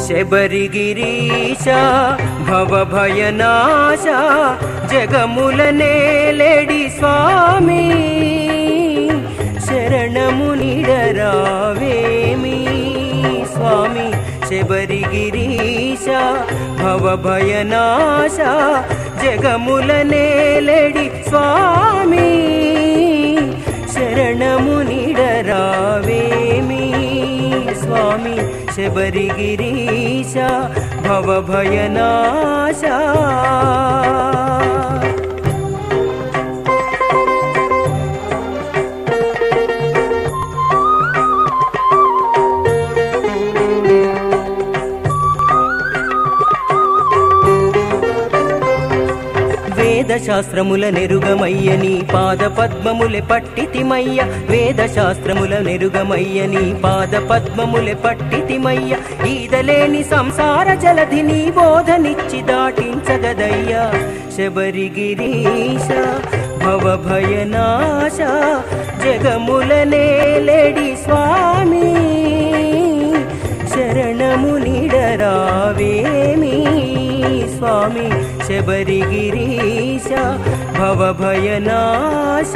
శబరిగిరీశ భవభయనాశ జగముల నేలెడి స్వామి శరణము నిడరావేమి స్వామి శబరిగిరీశ భవభయనాశ జగముల నేలెడి స్వామి శరణము నిడరావేమి స్వామి శబరిగిరీశ భవభయనాశ వేద శాస్త్రముల నెరుగమయ్య నీ పాద పద్మములె పట్టితిమయ్య వేద శాస్త్రముల నెరుగమయ్య నీ పాద పద్మములె పట్టితిమయ్య ఈదలేని సంసార జలధి నీ బోధనిచ్చి దాటించగదయ్యా శబరిగిరీశ భవభయనాశ జగముల నేలెడి స్వామి శరణము నిడరావేమి స్వామి శబరిగిరీశ భవభయనాశ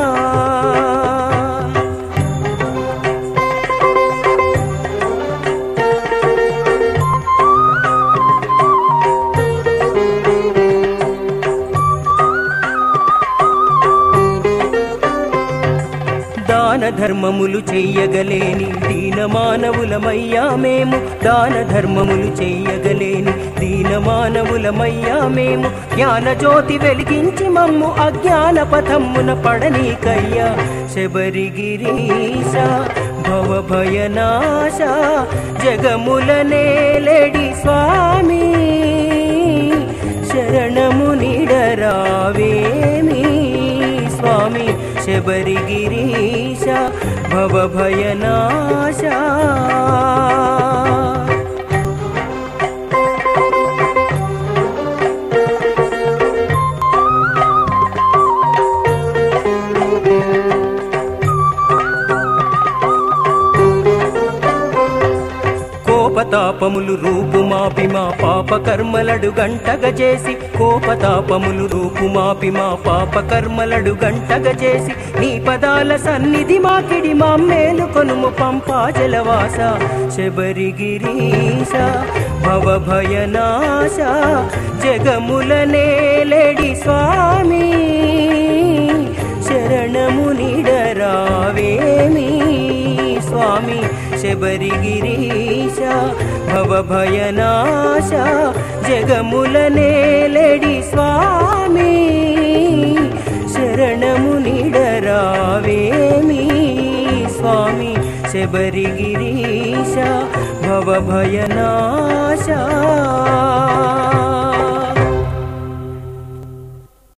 దాన ధర్మములు చెయ్యగలేని దీన మానవులమయ్యా మేము దాన ధర్మములు చెయ్యగలేని దీన మానవులమయ్యా మేము జ్ఞాన జ్యోతి వెలిగించి మమ్ము అజ్ఞాన పథమ్మున పడనీకయ్యా శబరిగిరీశ భవభయనాశ జగముల నేలెడి స్వామి శరణము నిడరావేమి స్వామి శబరిగిరీశ భవభయనాశ కోపతాపములు రూపుమాపి మా పాప కర్మలడు గంటగ చేసి కోపతాపములు రూపుమాపి మా పాప కర్మలడు గంటగ చేసి నీ పదాల సన్నిధి మాకిడి మా మేలు కొనుము పంపా జలవాస శబరిగిరీశ భవభయనాశ జగముల నేలెడి స్వామి శరణము నిడరావేమి స్వామి శబరిగిరీశ భవభయనాశ జగముల నేలెడి స్వామి శరణము నిడరావేమి స్వామి శబరిగిరీశ భవభయనాశ